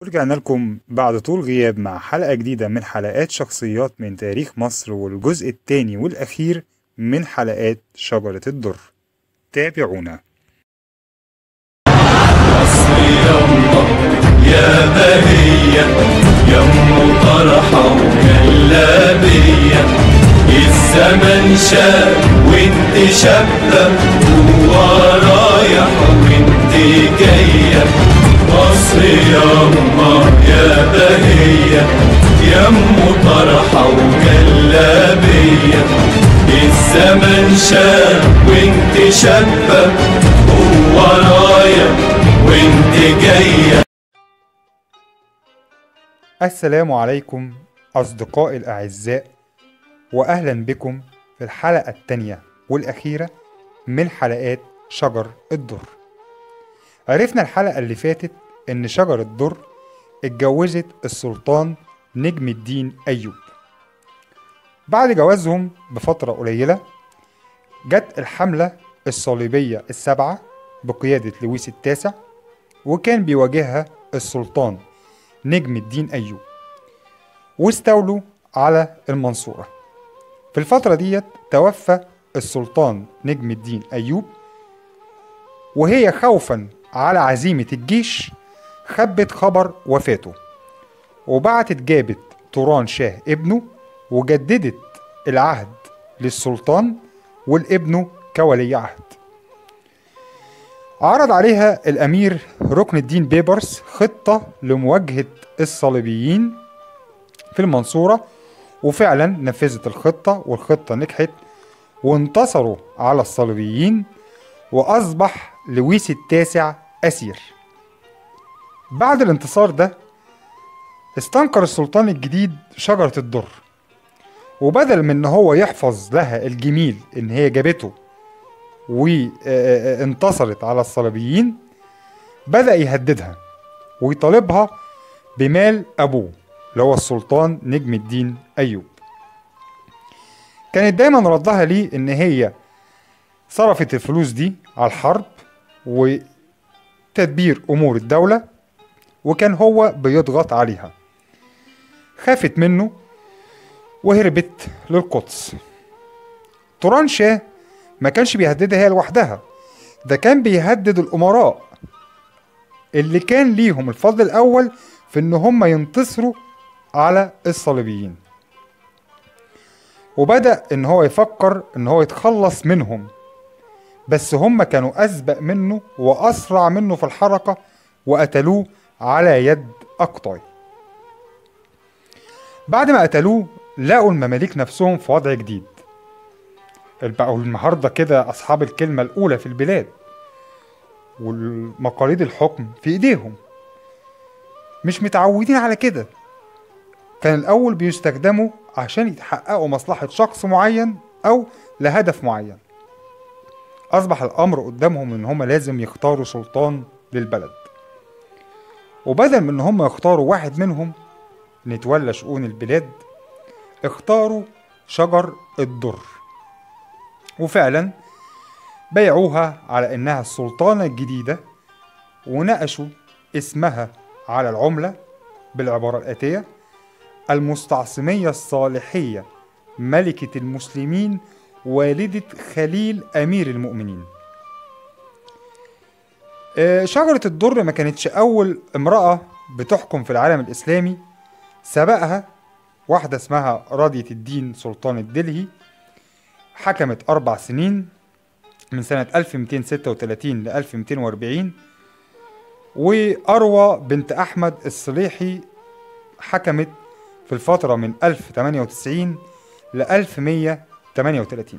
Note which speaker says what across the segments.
Speaker 1: ورجعنا لكم بعد طول غياب مع حلقة جديدة من حلقات شخصيات من تاريخ مصر والجزء الثاني والأخير من حلقات شجرة الدر تابعونا
Speaker 2: يا بهية يا ام طرحة وجلابية الزمن شاب وانت شابة ورايح وانت جاية مصر ياما يا بهية يا ام طرحة وجلابية الزمن شاب وانت شابة ورايح وانت جاية
Speaker 1: السلام عليكم أصدقائي الأعزاء وأهلا بكم في الحلقة الثانية والأخيرة من حلقات شجر الدر عرفنا الحلقة اللي فاتت إن شجر الدر اتجوزت السلطان نجم الدين أيوب بعد جوازهم بفترة قليلة جت الحملة الصليبية السبعة بقيادة لويس التاسع وكان بيواجهها السلطان نجم الدين أيوب واستولوا على المنصورة في الفترة ديت توفى السلطان نجم الدين أيوب وهي خوفا على عزيمة الجيش خبت خبر وفاته وبعتت جابت توران شاه ابنه وجددت العهد للسلطان والابنه كولي عهد عرض عليها الأمير ركن الدين بيبرس خطة لمواجهة الصليبيين في المنصورة وفعلا نفذت الخطة والخطة نجحت وانتصروا على الصليبيين وأصبح لويس التاسع أسير بعد الانتصار ده استنكر السلطان الجديد شجرة الدر وبدل من ان هو يحفظ لها الجميل ان هي جابته وانتصرت على الصليبيين بدأ يهددها ويطالبها بمال أبوه اللي هو السلطان نجم الدين أيوب كانت دايما ردها ليه إن هي صرفت الفلوس دي على الحرب وتدبير أمور الدولة وكان هو بيضغط عليها خافت منه وهربت للقدس توران شاه ما كانش بيهددها هي لوحدها ده كان بيهدد الأمراء اللي كان ليهم الفضل الأول في إن هم ينتصروا على الصليبيين وبدأ إن هو يفكر إن هو يتخلص منهم بس هم كانوا أسبق منه وأسرع منه في الحركة وقتلوه على يد أقطاي بعد ما قتلوه لقوا المماليك نفسهم في وضع جديد بقوا النهارده كده أصحاب الكلمة الأولى في البلاد والمقاليد الحكم في ايديهم مش متعودين على كده كان الاول بيستخدموا عشان يتحققوا مصلحة شخص معين او لهدف معين اصبح الامر قدامهم ان هم لازم يختاروا سلطان للبلد وبدل من ان هم يختاروا واحد منهم نتولى شؤون البلاد اختاروا شجر الدر وفعلا بيعوها على إنها السلطانة الجديدة ونقشوا اسمها على العملة بالعبارة الآتية المستعصمية الصالحية ملكة المسلمين والدة خليل أمير المؤمنين آه، شجرة الدر ما كانتش أول امرأة بتحكم في العالم الإسلامي سبقها واحدة اسمها راضية الدين سلطان الدلهي حكمت أربع سنين من سنة 1236 ل 1240 وأروى بنت أحمد الصليحي حكمت في الفترة من 1098 ل 1138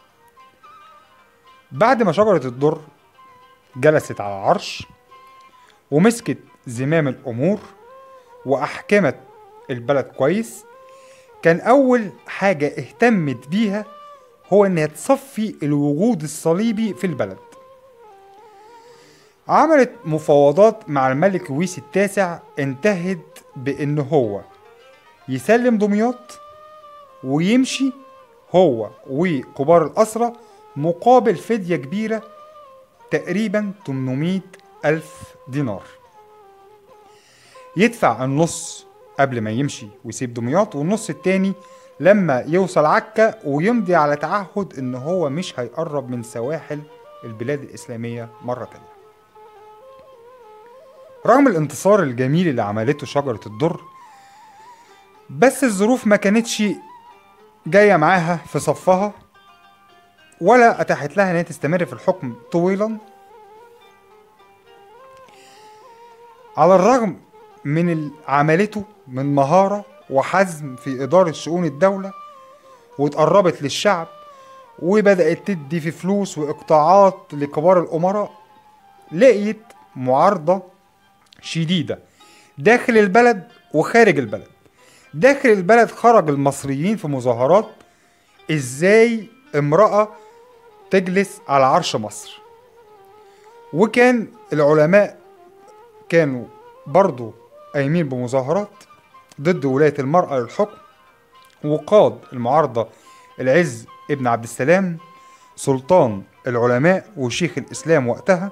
Speaker 1: بعد ما شجرة الدر جلست على العرش ومسكت زمام الأمور وأحكمت البلد كويس كان أول حاجة اهتمت بيها هو انها تصفي الوجود الصليبي في البلد عملت مفاوضات مع الملك لويس التاسع انتهت بان هو يسلم دمياط ويمشي هو وكبار الأسرة مقابل فدية كبيرة تقريبا 800 ألف دينار يدفع النص قبل ما يمشي ويسيب دمياط والنص التاني لما يوصل عكا ويمضي على تعهد ان هو مش هيقرب من سواحل البلاد الإسلامية مرة تانية رغم الانتصار الجميل اللي عملته شجرة الدر بس الظروف ما كانتش جاية معاها في صفها ولا أتاحت لها إن هي تستمر في الحكم طويلا على الرغم من اللي عملته من مهارة وحزم في إدارة شؤون الدولة واتقربت للشعب وبدأت تدي في فلوس وإقطاعات لكبار الأمراء لقيت معارضة شديدة داخل البلد وخارج البلد داخل البلد خرج المصريين في مظاهرات ازاي امرأة تجلس على عرش مصر وكان العلماء كانوا برضو قايمين بمظاهرات ضد ولاية المرأة للحكم وقاد المعارضة العز ابن عبد السلام سلطان العلماء وشيخ الإسلام وقتها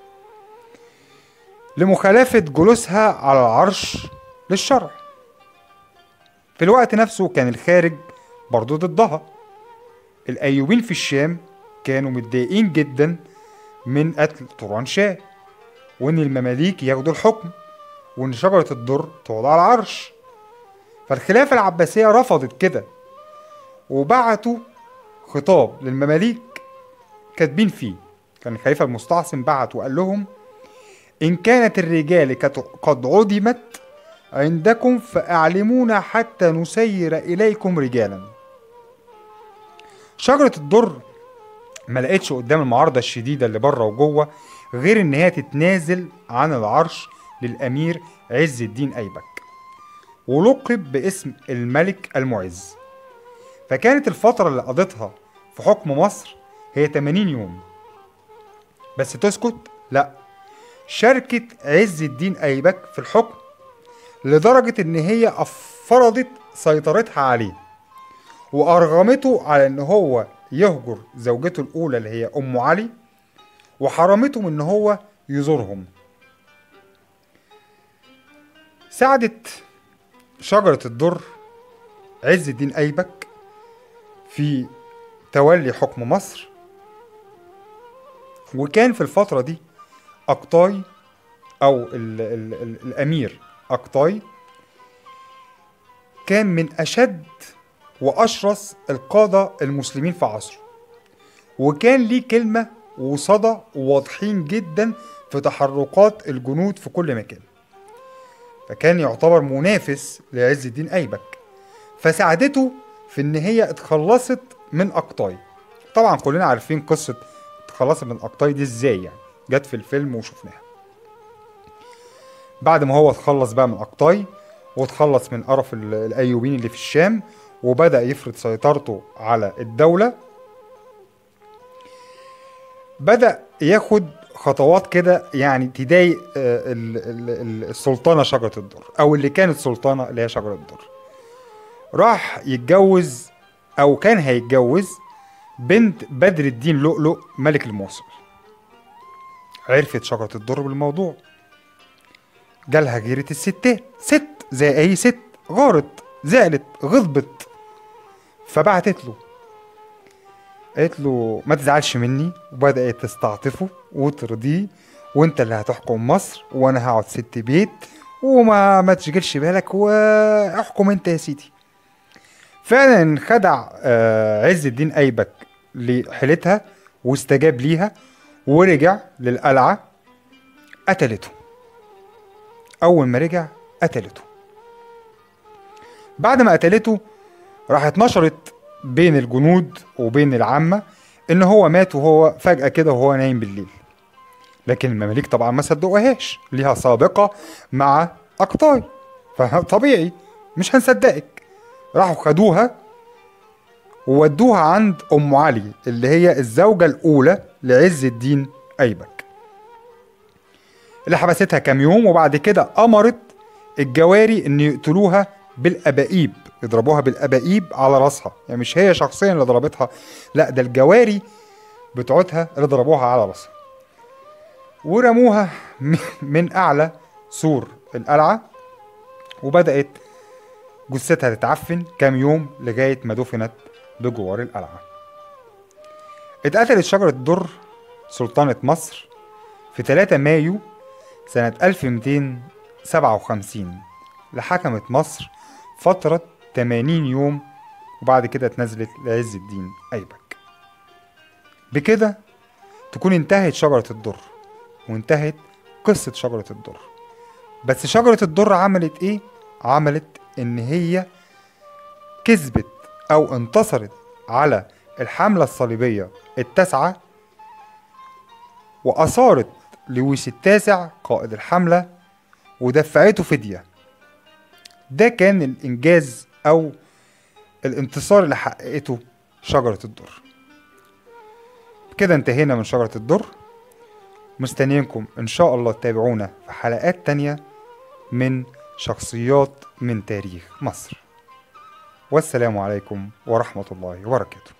Speaker 1: لمخالفة جلوسها على العرش للشرع في الوقت نفسه كان الخارج برضو ضدها الأيوبين في الشام كانوا متضايقين جدا من قتل طوران شاه وإن المماليك ياخدوا الحكم وإن شجرة الدر تقعد على العرش فالخلافة العباسية رفضت كده وبعتوا خطاب للمماليك كاتبين فيه كان الخليفة المستعصم بعت وقال لهم إن كانت الرجال كت- قد عدمت عندكم فأعلمونا حتى نسير إليكم رجالا شجرة الدر ما لقيتش قدام المعارضة الشديدة اللي بره وجوه غير إن هي تتنازل عن العرش للأمير عز الدين أيبك ولقب باسم الملك المعز فكانت الفترة اللي قضتها في حكم مصر هي 80 يوم بس تسكت؟ لا شاركت عز الدين أيبك في الحكم لدرجة إن هي فرضت سيطرتها عليه وأرغمته على إن هو يهجر زوجته الأولى اللي هي أم علي وحرمته من إن هو يزورهم ساعدت شجرة الدر عز الدين أيبك في تولي حكم مصر وكان في الفترة دي أقطاي أو ال ال ال الأمير أقطاي كان من أشد وأشرس القادة المسلمين في عصره وكان ليه كلمة وصدى واضحين جدا في تحركات الجنود في كل مكان فكان يعتبر منافس لعز الدين أيبك فساعدته في إن هي اتخلصت من أقطاي طبعا كلنا عارفين قصة اتخلصت من أقطاي دي ازاي يعني جت في الفيلم وشفناها بعد ما هو اتخلص بقى من أقطاي واتخلص من قرف ال- الأيوبيين اللي في الشام وبدأ يفرض سيطرته على الدولة بدأ ياخد خطوات كده يعني تضايق آه، ال- ال- ال- السلطانة شجرة الدر أو اللي كانت سلطانة اللي هي شجرة الدر راح يتجوز أو كان هيتجوز بنت بدر الدين لؤلؤ ملك الموصل عرفت شجرة الدر بالموضوع جالها غيرة الستات ست زي أي ست غارت زعلت غضبت فبعتت له قالت له ما تزعلش مني وبدأت تستعطفه وترضيه وانت اللي هتحكم مصر وانا هقعد ست بيت وما ما تشغلش بالك واحكم انت يا سيدي فعلا خدع آه، عز الدين ايبك لحيلتها واستجاب ليها ورجع للقلعة قتلته أول ما رجع قتلته بعد ما قتلته راحت نشرت بين الجنود وبين العامة إن هو مات وهو فجأة كده وهو نايم بالليل لكن المماليك طبعا ما صدقوهاش ليها سابقة مع أقطاي فطبيعي مش هنصدقك راحوا خدوها وودوها عند أم علي اللي هي الزوجة الأولى لعز الدين أيبك اللي حبستها كام يوم وبعد كده أمرت الجواري إن يقتلوها بالأبائيب يضربوها بالأبائيب على راسها يعني مش هي شخصيا اللي ضربتها لا ده الجواري بتوعتها اللي ضربوها على راسها ورموها من أعلى سور القلعة وبدأت جثتها تتعفن كام يوم لغاية ما دفنت بجوار القلعة اتقتلت شجرة الدر سلطانة مصر في 3 مايو سنة 1257 لحكمت مصر فترة 80 يوم وبعد كده اتنزلت لعز الدين أيبك بكده تكون انتهت شجرة الدر وانتهت قصة شجرة الدر بس شجرة الدر عملت ايه؟ عملت ان هي كسبت او انتصرت على الحملة الصليبية التاسعة وأثارت لويس التاسع قائد الحملة ودفعته فدية ده كان الإنجاز أو الانتصار اللي حققته شجرة الدر كده انتهينا من شجرة الدر مستنيينكم إن شاء الله تتابعونا في حلقات تانية من شخصيات من تاريخ مصر والسلام عليكم ورحمة الله وبركاته